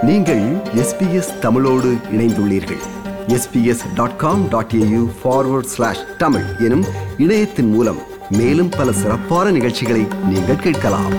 நீங்கள் எஸ்பிஎஸ் தமிழோடு இணைந்துள்ளீர்கள் SBS dot com dot AU forward slash Tamil எனும் இணையத்தின் மூலம் மேலும் பல சிறப்பான நிகழ்ச்சிகளை நீங்கள் கேட்கலாம்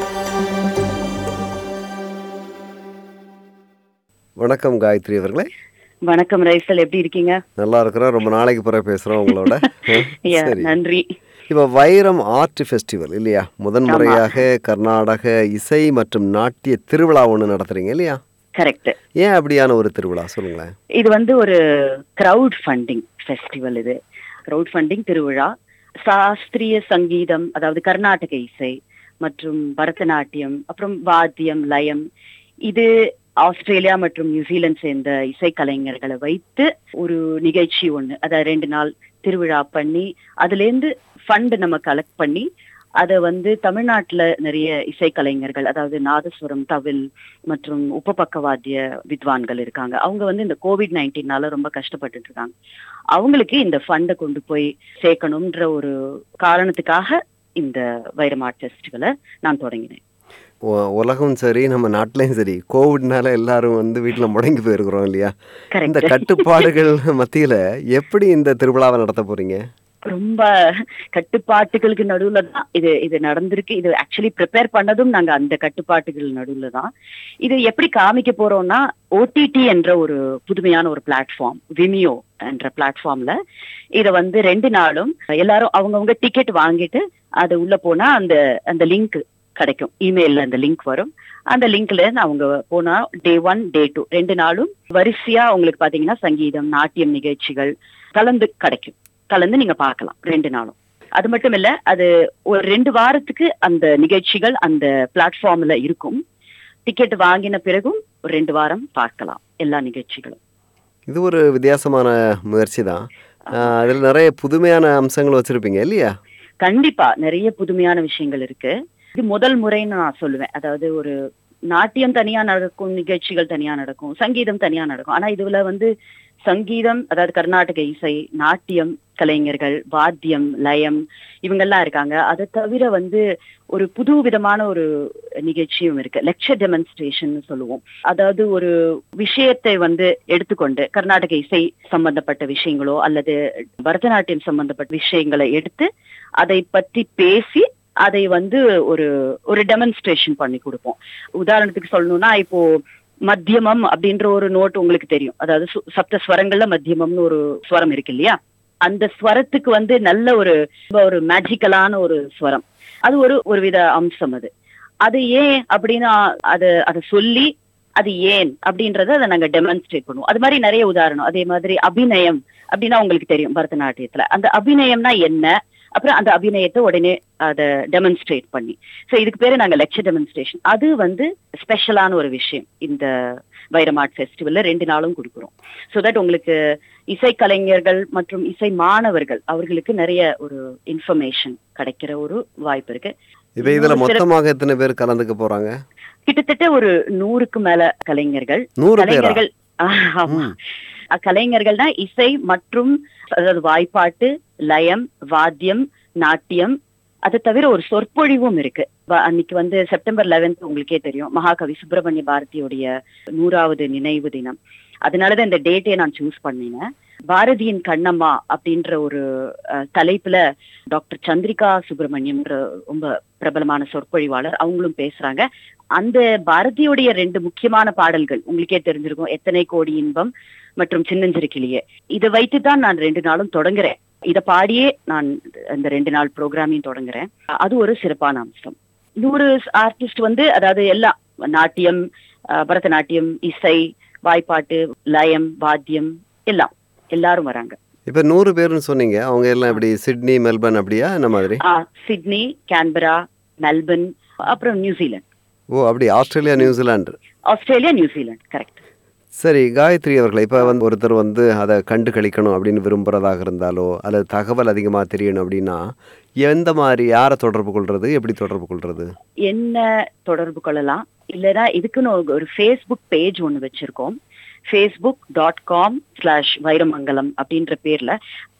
வணக்கம் காயத்ரி அவர்களே வணக்கம் ரைசல் எப்படி இருக்கீங்க நல்லா இருக்கிறோம் ரொம்ப நாளைக்கு பிறகு பேசுகிறோம் உங்களோட Yeah, சரி நன்றி இப்போ வைரம் ஆர்ட் ஃபெஸ்டிவல் இல்லையா முதன் முறையாக கர்நாடக இசை மற்றும் நாட்டிய திருவிழா ஒன்று நடத்துறீங்க இல்லையா கரெக்ட் ஏன் அப்படியான ஒரு திருவிழா சொல்லுங்களேன் இது வந்து ஒரு கிரவுட் ஃபண்டிங் ஃபெஸ்டிவல் இது கிரவுட் ஃபண்டிங் திருவிழா சாஸ்திரிய சங்கீதம் அதாவது கர்நாடக இசை மற்றும் பரதநாட்டியம் அப்புறம் வாத்தியம் லயம் இது ஆஸ்திரேலியா மற்றும் நியூசிலாந்து சேர்ந்த இசைக்கலைஞர்களை வைத்து ஒரு நிகழ்ச்சி ஒண்ணு அதாவது ரெண்டு நாள் திருவிழா பண்ணி அதுல இருந்து ஃபண்ட் நம்ம கலெக்ட் பண்ணி அதை வந்து தமிழ்நாட்டுல நிறைய இசைக்கலைஞர்கள் அதாவது நாதஸ்வரம் தவில் மற்றும் உப்பபக்கவாத்திய வித்வான்கள் இருக்காங்க அவங்க வந்து இந்த கோவிட் நைன்டீன்னால ரொம்ப கஷ்டப்பட்டுட்டு இருக்காங்க அவங்களுக்கு இந்த ஃபண்டை கொண்டு போய் சேர்க்கணும்ன்ற ஒரு காரணத்துக்காக இந்த வைரமாட் ஃபெஸ்டிவலை நான் தொடங்கினேன் உ- உலகம் சரி நம்ம நாட்டிலையும் சரி கோவிட்னால எல்லாரும் வந்து வீட்டில் முடங்கி போயிருக்கிறோம் இல்லையா இந்த கரெக்ட் கட்டுப்பாடுகள் மத்தியில் எப்படி இந்த திருவிழாவை நடத்த போறீங்க ரொம்ப கட்டுப்பாட்டுகளுக்கு நடுவுல தான் இது இது நடந்திருக்கு இது ஆக்சுவலி ப்ரிப்பேர் பண்ணதும் நாங்க அந்த கட்டுப்பாட்டுகள் நடுவுல தான் இது எப்படி காமிக்க போறோம்னா ஓடிடி என்ற ஒரு புதுமையான ஒரு பிளாட்ஃபார்ம் விமியோ என்ற பிளாட்ஃபார்ம்ல இத வந்து ரெண்டு நாளும் எல்லாரும் அவங்கவங்க டிக்கெட் வாங்கிட்டு அது உள்ள போனா அந்த அந்த லிங்க் கிடைக்கும் இமெயில்ல அந்த லிங்க் வரும் அந்த லிங்க்ல அவங்க போனா டே ஒன் டே டூ ரெண்டு நாளும் வரிசையா உங்களுக்கு பாத்தீங்கன்னா சங்கீதம் நாட்டியம் நிகழ்ச்சிகள் கலந்து கிடைக்கும் கலந்து நீங்க பார்க்கலாம் ரெண்டு நாளும் அது மட்டும் இல்ல அது ஒரு ரெண்டு வாரத்துக்கு அந்த நிகழ்ச்சிகள் அந்த பிளாட்ஃபார்ம்ல இருக்கும் டிக்கெட் வாங்கின பிறகும் ஒரு ரெண்டு வாரம் பார்க்கலாம் எல்லா நிகழ்ச்சிகளும் இது ஒரு வித்தியாசமான முயற்சி தான் அதில் நிறைய புதுமையான அம்சங்கள் வச்சுருப்பீங்க இல்லையா கண்டிப்பா நிறைய புதுமையான விஷயங்கள் இருக்கு இது முதல் முறைன்னு நான் சொல்லுவேன் அதாவது ஒரு நாட்டியம் தனியா நடக்கும் நிகழ்ச்சிகள் தனியா நடக்கும் சங்கீதம் தனியா நடக்கும் ஆனா இதுல வந்து சங்கீதம் அதாவது கர்நாடக இசை நாட்டியம் கலைஞர்கள் வாத்தியம் லயம் இவங்கெல்லாம் இருக்காங்க அதை தவிர வந்து ஒரு புது விதமான ஒரு நிகழ்ச்சியும் இருக்கு லெக்சர் டெமன்ஸ்ட்ரேஷன் சொல்லுவோம் அதாவது ஒரு விஷயத்தை வந்து எடுத்துக்கொண்டு கர்நாடக இசை சம்பந்தப்பட்ட விஷயங்களோ அல்லது பரதநாட்டியம் சம்பந்தப்பட்ட விஷயங்களை எடுத்து அதை பற்றி பேசி அதை வந்து ஒரு ஒரு டெமன்ஸ்ட்ரேஷன் பண்ணி கொடுப்போம் உதாரணத்துக்கு சொல்லணும்னா இப்போ மத்தியமம் அப்படின்ற ஒரு நோட் உங்களுக்கு தெரியும் அதாவது சு- சப்த ஸ்வரங்கள்ல மத்தியமம்னு ஒரு ஸ்வரம் இருக்கு இல்லையா அந்த ஸ்வரத்துக்கு வந்து நல்ல ஒரு ஒரு மேஜிக்கலான ஒரு ஸ்வரம் அது ஒரு ஒரு வித அம்சம் அது அது ஏன் அப்படின்னா அது அதை சொல்லி அது ஏன் அப்படின்றத அதை நாங்க டெமான்ஸ்ட்ரேட் பண்ணுவோம் அது மாதிரி நிறைய உதாரணம் அதே மாதிரி அபிநயம் அப்படின்னா உங்களுக்கு தெரியும் பரதநாட்டியத்துல அந்த அபிநயம்னா என்ன அப்புறம் அந்த அபிநயத்தை உடனே அதை டெமான்ஸ்ட்ரேட் பண்ணி சோ இதுக்கு பேரு நாங்க லெக்சர் டெமான்ஸ்ட்ரேஷன் அது வந்து ஸ்பெஷலான ஒரு விஷயம் இந்த வைரமார்ட் ஃபெஸ்டிவல்ல ரெண்டு நாளும் கொடுக்குறோம் ஸோ தட் உங்களுக்கு இசை கலைஞர்கள் மற்றும் இசை மாணவர்கள் அவர்களுக்கு நிறைய ஒரு இன்ஃபர்மேஷன் கிடைக்கிற ஒரு வாய்ப்பு இருக்கு இப்போ இதில் இன்னொரு சிறப்பு- மொத்தமாக எத்தனை பேர் கலந்துக்க போகிறாங்க கிட்டத்தட்ட ஒரு நூறுக்கு மேல கலைஞர்கள் நூறு பேரா கலைஞர்கள் ஆஹ், ஆமா ம். கலைஞர்கள்னா இசை மற்றும் அதாவது வாய்ப்பாட்டு லயம் வாத்தியம் நாட்டியம் அது தவிர ஒரு சொற்பொழிவும் இருக்கு வ- அன்னைக்கு வந்து செப்டம்பர் 11th உங்களுக்கே தெரியும் மகாகவி சுப்பிரமணிய பாரதியுடைய நூறாவது நினைவு தினம் அதனாலதான் இந்த டேட்டே நான் சூஸ் பண்ணினேன் பாரதியின் கண்ணம்மா அப்படின்ற ஒரு அஹ், தலைப்புல டாக்டர் சந்திரிகா சுப்பிரமணியம்ன்ற ரொம்ப பிரபலமான சொற்பொழிவாளர் அவங்களும் பேசுறாங்க அந்த பாரதியுடைய ரெண்டு முக்கியமான பாடல்கள் உங்களுக்கே தெரிஞ்சிருக்கும் எத்தனை கோடி இன்பம் மற்றும் சின்னஞ்சிறு கிளியே இதை வைத்து தான் நான் ரெண்டு நாளும் தொடங்குறேன் இத பாடியே நான் இந்த ரெண்டு நாள் ப்ரோக்ராமையும் தொடங்குறேன் அது ஒரு சிறப்பான அம்சம் நூறு ஆர்டிஸ்ட் வந்து அதாவது எல்லாம் நாட்டியம் அஹ், பரதநாட்டியம் இசை வாய்ப்பாட்டு லயம் வாத்தியம் எல்லாம் எல்லாரும் வராங்க இப்போ நூறு பேர்னு சொன்னீங்க அவங்க எல்லாம் எப்படி சிட்னி மெல்பர்ன் அப்படியா என்ன மாதிரி ஆ, சிட்னி கேன்பரா மெல்பர்ன் அப்புறம் நியூசிலாந்து ஓ அப்படி Australia New Zealand Australia New Zealand correct சரி காயத்ரி அவர்களை இப்போ வந்து ஒருத்தர் வந்து அதை கண்டு கழிக்கணும் அப்படின்னு விரும்புகிறதாக இருந்தாலோ அல்லது தகவல் அதிகமாக தெரியணும் அப்படின்னா எந்த மாதிரி யாரை தொடர்பு கொள்வது எப்படி தொடர்பு கொள்வது என்ன தொடர்பு கொள்ளலாம் இல்லைன்னா இதுக்குன்னு ஒரு- ஒரு ஃபேஸ்புக் பேஜ் ஒன்று வச்சிருக்கோம் Facebook dot com slash Vairamangalam அப்படின்ற பேர்ல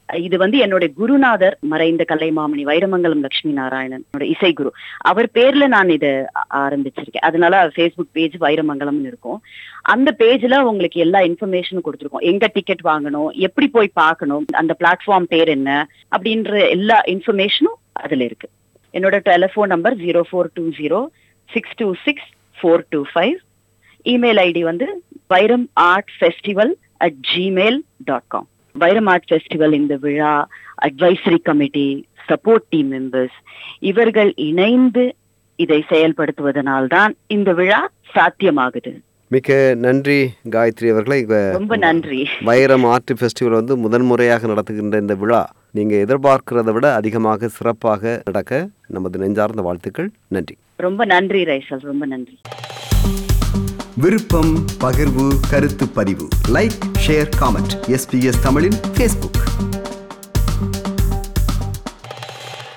இது வந்து என்னுடைய குருநாதர் மறைந்த கலைமாமணி வைரமங்கலம் லட்சுமி நாராயணன் என்னோட இசை குரு அவர் பேர்ல நான் இதை ஆ- ஆரம்பிச்சிருக்கேன் அதனால ஃபேஸ்புக் பேஜ் வைரமங்கலம்னு இருக்கும் அந்த பேஜ்ல உங்களுக்கு எல்லா இன்ஃபர்மேஷனும் கொடுத்துருக்கோம் எங்க டிக்கெட் வாங்கணும் எப்படி போய் பார்க்கணும் அந்த பிளாட்ஃபார்ம் பேர் என்ன அப்படின்ற எல்லா இன்ஃபர்மேஷனும் அதுல இருக்கு என்னோட telephone number zero four two zero six two six four two five email ID வந்து Vairam art festival at Gmail dot com Vairam art festival இந்த விழா advisory committee support team members இவர்கள் இணைந்து இதை செயல்படுத்துவதனால்தான் இந்த விழா சாத்தியமாகுது மிக்க நன்றி காயத்ரி அவர்களை இப்ப ரொம்ப நன்றி வைரம் ஆர்ட் ஃபெஸ்டிவல் வந்து முதன்முறையாக நடத்துகின்ற இந்த விழா நீங்க எதிர்பார்க்கிறதை விட அதிகமாக சிறப்பாக நடக்க நமது நெஞ்சார்ந்த வாழ்த்துக்கள் நன்றி ரொம்ப நன்றி ரைசல் ரொம்ப நன்றி விருப்பம் பகிர்வு கருத்து பதிவு லைக் ஷேர் காமெண்ட் எஸ்பிஎஸ் தமிழின் ஃபேஸ்புக்